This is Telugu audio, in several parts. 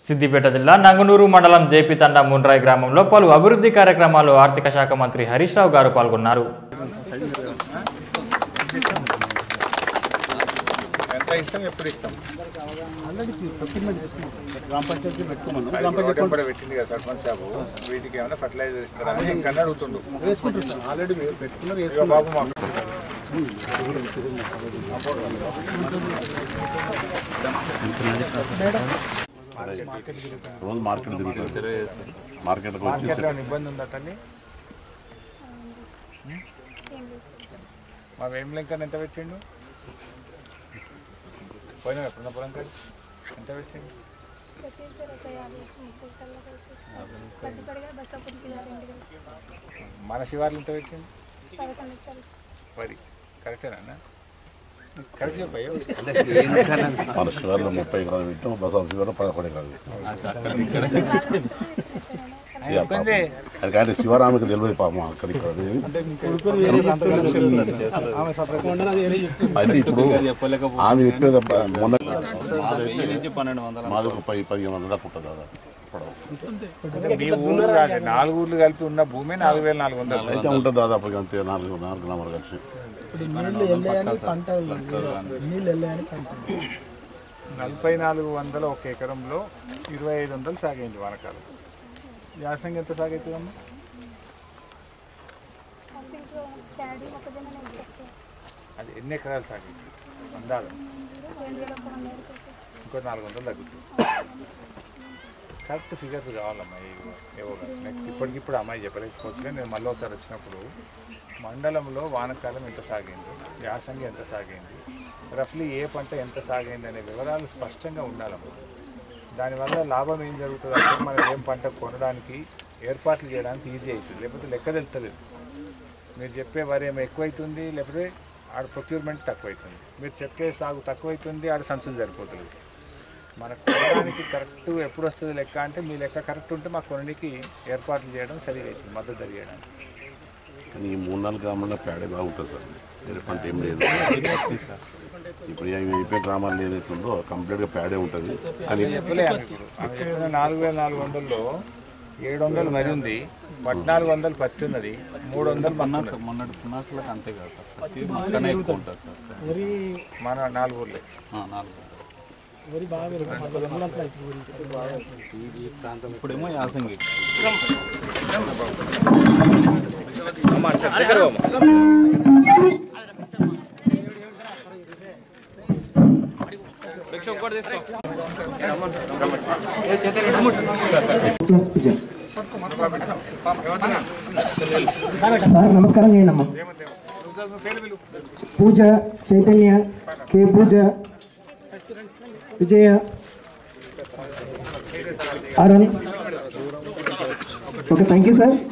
సిద్దిపేట జిల్లా నంగనూరు మండలం జేపీ తండా ముండ్రాయి గ్రామంలో పలు అభివృద్ధి కార్యక్రమాలు ఆర్థిక శాఖ మంత్రి హరీష్ రావు గారు పాల్గొన్నారు ఎంత ఇస్తాం ఎప్పుడు ఇస్తాం గ్రామ పంచాయతీ పెట్టుకోమన్నాం అది రోడ్ వెంబడి పెట్టింది కదా సర్పంచ్ సాబు వీటికి ఏమైనా ఫర్టిలైజర్ ఇస్తారా అని ఇంకా అడుగుతుండు వేసుకుంటారు సార్ ఆల్రెడీ పెట్టుకున్నారు ఇక బాబు మాకు రోజు మార్కెట్ తిరుగుతుంది మార్కెట్కి వచ్చి మార్కెట్లో ఏమైనా ఇబ్బంది ఉందా తల్లి మా వేం లింకన్ ఎంత పెట్టిండు పోయినా ఎప్పుడున్న పొలం కాదు ఎంత పెట్టిండు ప్రతిసారి ఒక యాభై ముప్పై కల్లా పట్టుబడిగా బస్తా పురుషులు రెండు మన శివార్లు ఎంత పెట్టిండు పదకొండు ఎకరాలు మరి కరెక్టేనా కరెక్ట్ చెప్పయ్యా మన శివార్లో ముప్పై ఎకరాలు పెట్టాం బస్ ఆఫ్ శివార్లో పదకొండు ఎకరాలు పెట్టాం ఇక పాపం. అది కానీ శివరామికి తెలియదు పాపం అక్కడ ఇక్కడ అయితే ఇప్పుడు ఆమె చెప్పేది అబ్బా, మొన్న మాది ఒక పది పదిహేను వందల దాకా ఉంటుంది కదా పొడవు. మీ ఊరు కాదు నాలుగు ఊర్లు కలిపి ఉన్న భూమి నాలుగు వేల నాలుగు వందలు అయితే ఉంటుంది దాదాపు అంతే నాలుగు నాలుగు గ్రామాలు కలిసి నలభై నాలుగు వందల ఒక ఎకరంలో ఇరవై ఐదు వందలు సాగైంది వానకాలం యాసంగి ఎంత సాగైతుందమ్మా సింట్లో డాడీ మొక్కజొన్న వేస్తారు సార్ అది ఎన్ని ఎకరాలు సాగైంది అందాలు రెండు వేల ఒక వంద వరకు సార్. ఇంకో నాలుగు వందలు తగ్గుతుంది కరెక్ట్ ఫిగర్స్ కావాలమ్మా ఏవో- ఏవో నెక్స్ట్ ఇప్పటికిప్పుడు అమ్మాయి చెప్పలేకపోవచ్చు కానీ నేను మళ్ళీ ఒకసారి వచ్చినప్పుడు మండలంలో వానకాలం ఎంత సాగింది యాసంగి ఎంత సాగింది రఫ్లీ ఏ పంట ఎంత సాగింది అనే వివరాలు స్పష్టంగా ఉండాలమ్మా దానివల్ల లాభం ఏం జరుగుతుంది అంటే మనం ఏం పంట కొనడానికి ఏర్పాట్లు చేయడానికి ఈజీ అవుతుంది లేకపోతే లెక్క తెలుస్తలేదు మీరు చెప్పే వరి ఏమో ఎక్కువైతుంది లేకపోతే ఆడ ప్రొక్యూర్మెంట్ తక్కువైతుంది మీరు చెప్పే సాగు తక్కువైతుంది ఆడ సంచులు సరిపోతుంది మనకు కొనడానికి కరెక్ట్ ఎప్పుడు వస్తుంది లెక్క అంటే మీ లెక్క కరెక్ట్ ఉంటే మాకు కొనడానికి ఏర్పాట్లు చేయడం సరిగా అవుతుంది మద్దతు ధర చేయడానికి కానీ ఈ మూడు నాలుగు గ్రామాల్లో పేడే బాగుంటుంది సార్ వేరే పంట ఏం లేదు ఇప్పుడు ఈ అయిపోయిన గ్రామాల్లో ఏదైతుందో కంప్లీట్గా పేడే ఉంటుంది కానీ చెప్పలే ఆమె ఇప్పుడు ఆమె చెప్పిన నాలుగు వేల నాలుగు వందల్లో ఏడు వందలు మరి ఉంది పద్నాలుగు వందలు పత్తి ఉన్నది మూడు వందలు మక్క ఉన్నది. మొన్నటి పునాసులకు అంతే కదా సార్ ప్రతి మొక్కనే ఎక్కువ ఉంటుంది సార్ మన నాలుగు ఊర్లే ఆ, నాలుగు ఈ ప్రాంతం ఇప్పుడేమో యాసంగి సార్ నమస్కారం చేయండి అమ్మ పూజ చైతన్య కే Pooja Vijaya Arun okay thank you sir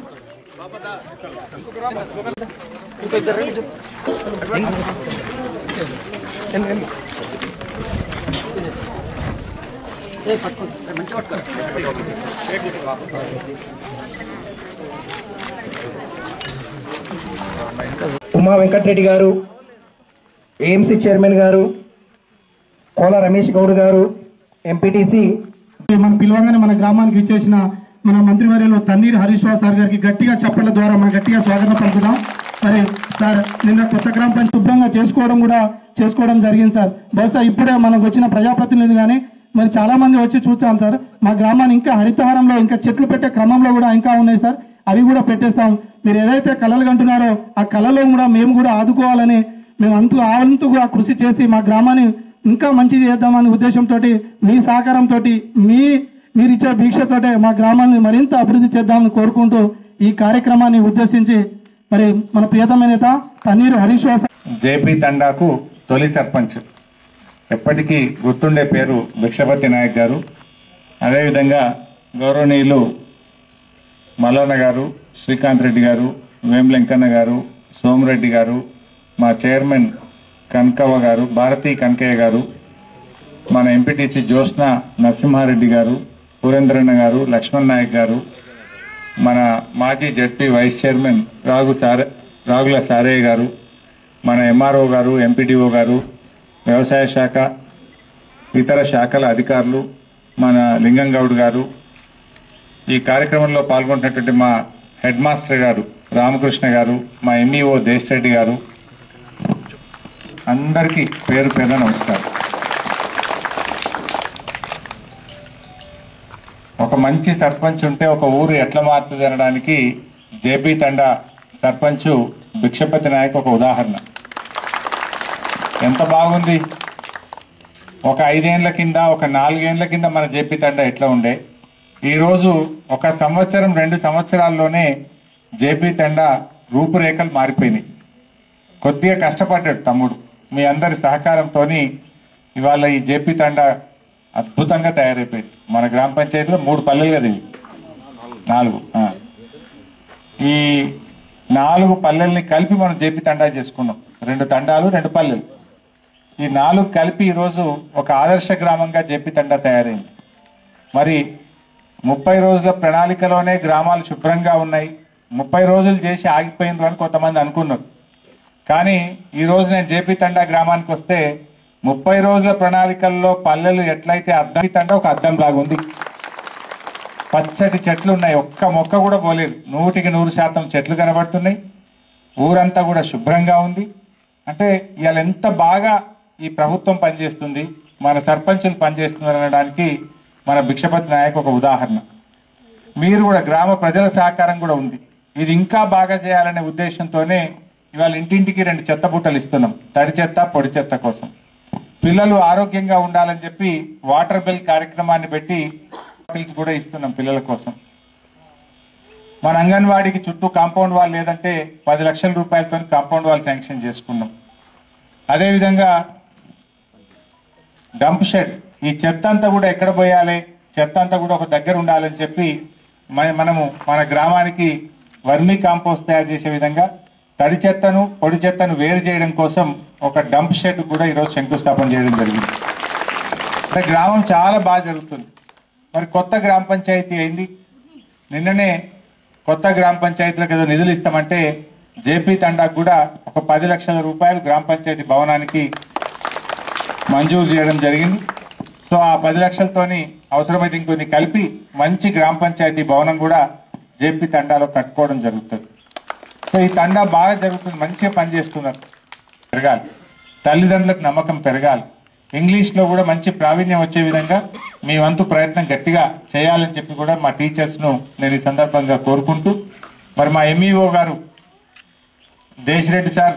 Uma Venkatareddy గారు ఏఎంసీ చైర్మన్ గారు కోల రమేష్ గౌడ్ గారు ఎంపీటీసీ మనం పిలవగానే మన గ్రామానికి ఇచ్చేసిన మన మంత్రివర్యులు తన్నీరు హరీష్ రావు సార్ గారికి గట్టిగా చప్పట్ల ద్వారా మనం గట్టిగా స్వాగతం పలుకుదాం మరి సార్ నిన్న కొత్త గ్రామ పంచాయతీ శుభ్రంగా చేసుకోవడం కూడా చేసుకోవడం జరిగింది సార్ బహుశా ఇప్పుడే మనకు వచ్చిన ప్రజాప్రతినిధి కానీ మరి చాలా మంది వచ్చి చూస్తాం సార్ మా గ్రామాన్ని ఇంకా హరితహారంలో ఇంకా చెట్లు పెట్టే క్రమంలో కూడా ఇంకా ఉన్నాయి సార్ అవి కూడా పెట్టేస్తాం మీరు ఏదైతే కళలు కంటున్నారో ఆ కళలో కూడా మేము కూడా ఆదుకోవాలని మేము అంతు ఆవంతుగా కృషి చేసి మా గ్రామాన్ని ఇంకా మంచిది చేద్దామనే ఉద్దేశంతో మీ సహకారంతో మీ మీరు ఇచ్చే దీక్షతోటే మా గ్రామాన్ని మరింత అభివృద్ధి చేద్దామని కోరుకుంటూ ఈ కార్యక్రమాన్ని ఉద్దేశించి మరి మన ప్రియతమ నేత తన్నీరు హరీష్ రావు సార్ జేపీ తండాకు తొలి సర్పంచ్ ఎప్పటికీ గుర్తుండే పేరు భిక్షపతి నాయక్ గారు అదేవిధంగా గౌరవనీయులు మల్లన్న గారు శ్రీకాంత్ రెడ్డి గారు వేంలెంకన్న గారు సోమిరెడ్డి గారు మా చైర్మన్ కనకవ్వ గారు భారతీ కనకయ్య గారు మన ఎంపీటీసీ జ్యోత్స్న నరసింహారెడ్డి గారు పురేంద్రన్న గారు లక్ష్మణ్ నాయక్ గారు మన మాజీ జడ్పీ వైస్ చైర్మన్ రాగు సారే రాగుల సారయ్య గారు మన ఎంఆర్ఓ గారు ఎంపీడీఓ గారు వ్యవసాయ శాఖ ఇతర శాఖల అధికారులు మన లింగం గౌడ్ గారు ఈ కార్యక్రమంలో పాల్గొంటున్నటువంటి మా హెడ్ మాస్టర్ గారు రామకృష్ణ గారు మా ఎంఈఓ దేశరెడ్డి గారు అందరికీ పేరు పేరున నమస్కారం ఒక మంచి సర్పంచ్ ఉంటే ఒక ఊరు ఎట్లా మారుతుంది అనడానికి జేపీ తండా సర్పంచ్ భిక్షపతి నాయక్ ఒక ఉదాహరణ ఎంత బాగుంది ఒక ఐదేండ్ల కింద ఒక నాలుగేండ్ల కింద మన జేపీ తండా ఎట్లా ఉండే ఈరోజు ఒక సంవత్సరం రెండు సంవత్సరాల్లోనే జేపీ తండా రూపురేఖలు మారిపోయినాయి కొద్దిగా కష్టపడ్డాడు తమ్ముడు మీ అందరి సహకారంతో ఇవాళ ఈ జేపీ తండా అద్భుతంగా తయారైపోయింది మన గ్రామ పంచాయతీలో మూడు పల్లెలు కదా ఇవి నాలుగు ఆ. ఈ నాలుగు పల్లెల్ని కలిపి మనం జేపీ తండా చేసుకున్నాం రెండు తండాలు రెండు పల్లెలు ఈ నాలుగు కలిపి ఈరోజు ఒక ఆదర్శ గ్రామంగా జేపీ తండా తయారైంది మరి ముప్పై రోజుల ప్రణాళికలోనే గ్రామాలు శుభ్రంగా ఉన్నాయి ముప్పై రోజులు చేసి ఆగిపోయినారు అని కొంతమంది అనుకున్నారు కానీ ఈ రోజు నేను జేపీ తండా గ్రామానికి వస్తే ముప్పై రోజుల ప్రణాళికల్లో పల్లెలు ఎట్లయితే అద్దం తండా ఒక అద్దం లాగా ఉంది పచ్చటి చెట్లు ఉన్నాయి ఒక్క మొక్క కూడా పోలేదు నూటికి నూరు శాతం చెట్లు కనబడుతున్నాయి ఊరంతా కూడా శుభ్రంగా ఉంది అంటే ఇవాళ ఎంత బాగా ఈ ప్రభుత్వం పనిచేస్తుంది మన సర్పంచులు పనిచేస్తున్నారు అనడానికి మన భిక్షపతి నాయక్ ఒక ఉదాహరణ మీరు కూడా గ్రామ ప్రజల సహకారం కూడా ఉంది ఇది ఇంకా బాగా చేయాలనే ఉద్దేశంతోనే ఇవాళ ఇంటింటికి రెండు చెత్త బుట్టలు ఇస్తున్నాం తడి చెత్త పొడి చెత్త కోసం పిల్లలు ఆరోగ్యంగా ఉండాలని చెప్పి వాటర్ బిల్ కార్యక్రమాన్ని పెట్టి బాటిల్స్ కూడా ఇస్తున్నాం పిల్లల కోసం మన అంగన్వాడీకి చుట్టూ కాంపౌండ్ వాల్ లేదంటే పది లక్షల రూపాయలతో కాంపౌండ్ వాల్ శాంక్షన్ చేసుకున్నాం అదేవిధంగా డంప్ షెడ్ ఈ చెత్త అంతా కూడా ఎక్కడ పోయాలి చెత్త అంతా కూడా ఒక దగ్గర ఉండాలని చెప్పి మన- మనము మన గ్రామానికి వర్మీ కాంపోస్ట్ తయారు చేసే విధంగా తడి చెత్తను పొడి చెత్తను వేరు చేయడం కోసం ఒక డంప్ షెడ్ కూడా ఈరోజు శంకుస్థాపన చేయడం జరిగింది అంటే గ్రామం చాలా బాగా జరుగుతుంది మరి కొత్త గ్రామ పంచాయతీ అయింది నిన్ననే కొత్త గ్రామ పంచాయతీలకు ఏదో నిధులు ఇస్తామంటే జేపీ తండాకు కూడా ఒక పది లక్షల రూపాయలు గ్రామ పంచాయతీ భవనానికి మంజూరు చేయడం జరిగింది సో ఆ పది లక్షలతోని అవసరమైతే ఇంకొన్ని కలిపి మంచి గ్రామ పంచాయతీ భవనం కూడా జేపీ తండాలో కట్టుకోవడం జరుగుతుంది సో ఈ తండా బాగా జరుగుతుంది మంచిగా పనిచేస్తున్నారు పెరగాలి తల్లిదండ్రులకు నమ్మకం పెరగాలి ఇంగ్లీష్లో కూడా మంచి ప్రావీణ్యం వచ్చే విధంగా మీ వంతు ప్రయత్నం గట్టిగా చేయాలని చెప్పి కూడా మా టీచర్స్ను నేను ఈ సందర్భంగా కోరుకుంటూ మరి మా ఎంఈఓ గారు దేశిరెడ్డి సార్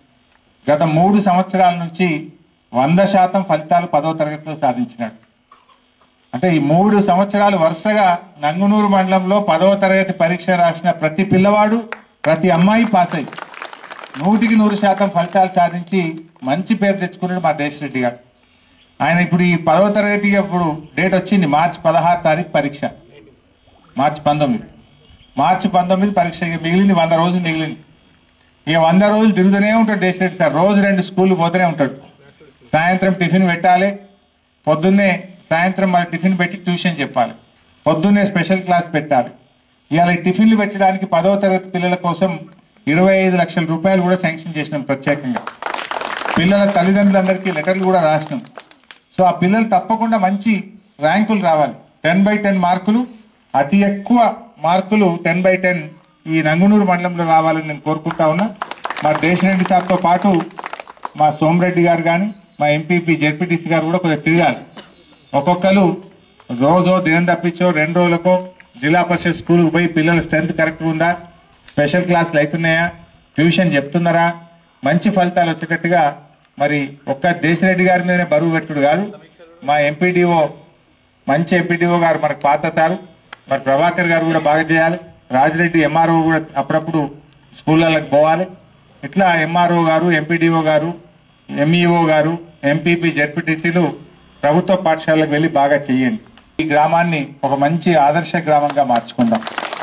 గత మూడు సంవత్సరాల నుంచి వంద శాతం ఫలితాలు పదో తరగతిలో సాధించినాడు అంటే ఈ మూడు సంవత్సరాలు వరుసగా నంగునూరు మండలంలో పదవ తరగతి పరీక్ష రాసిన ప్రతి పిల్లవాడు ప్రతి అమ్మాయి పాస్ అయ్యి నూటికి నూరు శాతం ఫలితాలు సాధించి మంచి పేరు తెచ్చుకున్నాడు మా దేశరెడ్డి గారు ఆయన ఇప్పుడు ఈ పదవ తరగతి ఇప్పుడు డేట్ వచ్చింది మార్చి పదహారు తారీఖు పరీక్ష మార్చి పంతొమ్మిది మార్చి పంతొమ్మిది పరీక్ష ఇక మిగిలింది వంద రోజులు మిగిలింది ఇక వంద రోజులు తిరుగుతూనే ఉంటాడు దేశరెడ్డి సార్ రోజు రెండు స్కూల్ పోతూనే ఉంటాడు సాయంత్రం టిఫిన్ పెట్టాలి పొద్దున్నే సాయంత్రం మళ్ళీ టిఫిన్ పెట్టి ట్యూషన్ చెప్పాలి పొద్దున్నే స్పెషల్ క్లాస్ పెట్టాలి ఇవాళ ఈ టిఫిన్లు పెట్టడానికి పదవ తరగతి పిల్లల కోసం ఇరవై ఐదు లక్షల రూపాయలు కూడా శాంక్షన్ చేసినాం ప్రత్యేకంగా పిల్లల తల్లిదండ్రులందరికీ లెటర్లు కూడా రాసినాం సో ఆ పిల్లలు తప్పకుండా మంచి ర్యాంకులు రావాలి టెన్ బై టెన్ మార్కులు అతి ఎక్కువ మార్కులు టెన్ బై టెన్ ఈ నంగునూరు మండలంలో రావాలని నేను కోరుకుంటా ఉన్నా మా దేశరెడ్డి సార్తో పాటు మా సోమరెడ్డి గారు కానీ మా ఎంపీపీ జెడ్పీటీసీ గారు కూడా కొద్దిగా తిరగాలి ఒక్కొక్కరు రోజో దినం తప్పించో రెండు రోజులకో జిల్లా పరిషత్ స్కూల్కి పోయి పిల్లల స్ట్రెంత్ కరెక్ట్ ఉందా స్పెషల్ క్లాసులు అవుతున్నాయా ట్యూషన్ చెప్తున్నారా మంచి ఫలితాలు వచ్చేటట్టుగా మరి ఒక్క దేశరెడ్డి గారి మీదనే బరువు పెట్టుడు కాదు మా ఎంపీడీఓ మంచి ఎంపీడీఓ గారు మనకు పాత సారు మరి ప్రభాకర్ గారు కూడా బాగా చేయాలి రాజిరెడ్డి ఎంఆర్ఓ కూడా అప్పుడప్పుడు స్కూళ్ళకి పోవాలి ఇట్లా ఎంఆర్ఓ గారు ఎంపీడీఓ గారు ఎంఈఓ గారు ఎంపీపీ జెడ్పీటీసీలు ప్రభుత్వ పాఠశాలకు వెళ్ళి బాగా చేయండి ఈ గ్రామాన్ని ఒక మంచి ఆదర్శ గ్రామంగా మార్చుకుందాం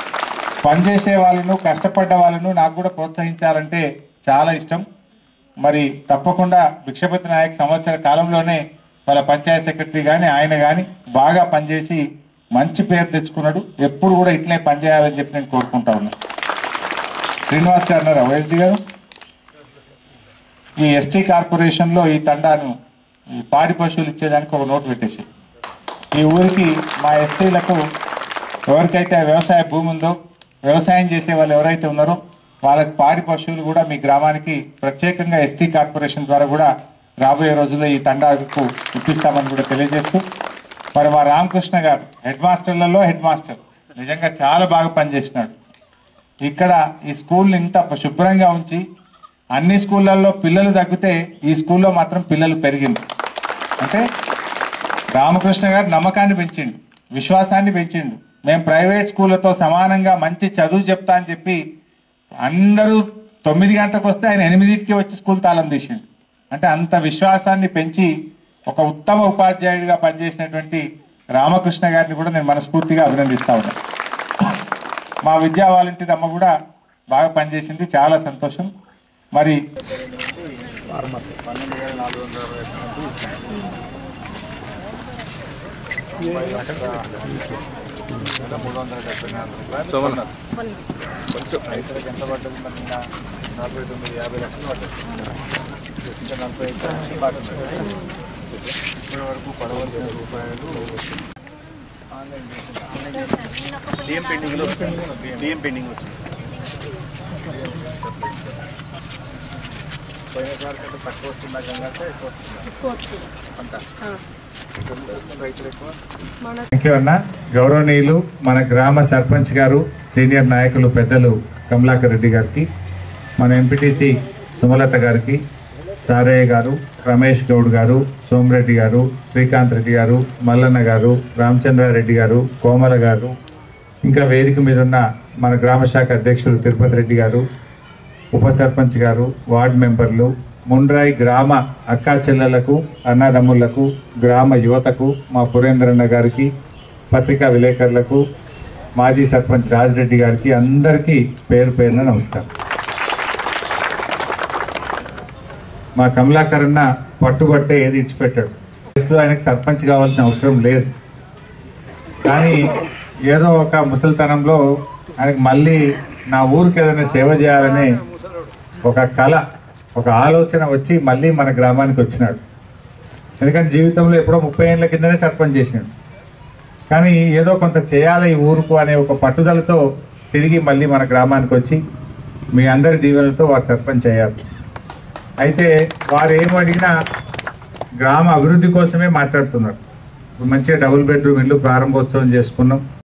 పనిచేసే వాళ్ళను కష్టపడ్డ వాళ్ళను నాకు కూడా ప్రోత్సహించాలంటే చాలా ఇష్టం మరి తప్పకుండా భిక్షపతి నాయక్ సంవత్సర కాలంలోనే వాళ్ళ పంచాయత్ సెక్రటరీ కానీ ఆయన కానీ బాగా పనిచేసి మంచి పేరు తెచ్చుకున్నాడు ఎప్పుడు కూడా ఇట్లే పనిచేయాలని చెప్పి నేను కోరుకుంటా ఉన్నాను శ్రీనివాస్ గారు ఉన్నారా వైఎస్డి గారు ఈ ఎస్టీ కార్పొరేషన్లో ఈ తండాను ఈ పాడి పశువులు ఇచ్చేదానికి ఒక నోటు పెట్టేసి ఈ ఊరికి మా ఎస్టీలకు ఎవరికైతే వ్యవసాయ భూమి ఉందో వ్యవసాయం చేసే వాళ్ళు ఎవరైతే ఉన్నారో వాళ్ళకి పాడి పశువులు కూడా మీ గ్రామానికి ప్రత్యేకంగా ఎస్టీ కార్పొరేషన్ ద్వారా కూడా రాబోయే రోజుల్లో ఈ తండాకు ఇప్పిస్తామని కూడా తెలియజేస్తూ మరి మా రామకృష్ణ గారు హెడ్ మాస్టర్లలో హెడ్ మాస్టర్ నిజంగా చాలా బాగా పనిచేసినాడు ఇక్కడ ఈ స్కూల్ని ఇంత శుభ్రంగా ఉంచి అన్ని స్కూళ్ళల్లో పిల్లలు తగ్గితే ఈ స్కూల్లో మాత్రం పిల్లలు పెరిగింది అంటే రామకృష్ణ గారు నమ్మకాన్ని పెంచిండు విశ్వాసాన్ని పెంచిండు మేము ప్రైవేట్ స్కూళ్ళతో సమానంగా మంచి చదువు చెప్తా అని చెప్పి అందరూ తొమ్మిది గంటలకు వస్తే ఆయన ఎనిమిదింటికి వచ్చి స్కూల్ తాళం తీసిండు అంటే అంత విశ్వాసాన్ని పెంచి ఒక ఉత్తమ ఉపాధ్యాయుడిగా పనిచేసినటువంటి రామకృష్ణ గారిని కూడా నేను మనస్ఫూర్తిగా అభినందిస్తా ఉన్నాను మా విద్యా వాలంటీర్ అమ్మ కూడా బాగా పనిచేసింది చాలా సంతోషం మరి కొంచెం రైతులకు ఎంత పడ్డది మరి నిన్న నలభై తొమ్మిది యాభై లక్షలు పడ్డది ఇంకా నలభై ఐదు లక్షలు పడుతుంది ఇప్పటి వరకు పడవలసిన రూపాయలు డిఎం పెండింగ్లో డిఎం పెండింగ్ వస్తుంది సార్ పోయినసారి కంటే తక్కువ వస్తుందా గంగంటే ఎక్కువ వస్తుందా అంత రైతులు ఎక్కువ థ్యాంక్ యూ అన్న గౌరవనీయులు మన గ్రామ సర్పంచ్ గారు సీనియర్ నాయకులు పెద్దలు కమలాకర్ రెడ్డి గారికి మన ఎంపీటీసీ సుమలత గారికి సారయ్య గారు రమేష్ గౌడ్ గారు సోమరెడ్డి గారు శ్రీకాంత్ రెడ్డి గారు మల్లన్న గారు రామచంద్రారెడ్డి గారు కోమల గారు ఇంకా వేదిక మీద ఉన్న మన గ్రామ శాఖ అధ్యక్షులు తిరుపతి రెడ్డి గారు ఉప సర్పంచ్ గారు వార్డు మెంబర్లు ముండ్రాయి గ్రామ అక్కా చెల్లెలకు అన్నదమ్ములకు గ్రామ యువతకు మా పురేంద్రన్న గారికి పత్రికా విలేకరులకు మాజీ సర్పంచ్ రాజిరెడ్డి గారికి అందరికీ పేరు పేరున నమస్కారం మా కమలాకరన్న పట్టుబట్టే ఏది ఇచ్చిపెట్టాడు వయసులో ఆయనకు సర్పంచ్ కావాల్సిన అవసరం లేదు కానీ ఏదో ఒక ముసలితనంలో ఆయనకు మళ్ళీ నా ఊరికి ఏదైనా సేవ చేయాలనే ఒక కళ ఒక ఆలోచన వచ్చి మళ్ళీ మన గ్రామానికి వచ్చినాడు ఎందుకంటే జీవితంలో ఎప్పుడో ముప్పై ఏళ్ళ కిందనే సర్పంచ్ చేసినాడు కానీ ఏదో కొంత చేయాలి ఈ ఊరుకు అనే ఒక పట్టుదలతో తిరిగి మళ్ళీ మన గ్రామానికి వచ్చి మీ అందరి దీవెనలతో వారు సర్పంచ్ అయ్యారు అయితే వారు ఏం అడిగినా గ్రామ అభివృద్ధి కోసమే మాట్లాడుతున్నారు ఇప్పుడు మంచిగా డబుల్ బెడ్రూమ్ ఇల్లు ప్రారంభోత్సవం చేసుకున్నాం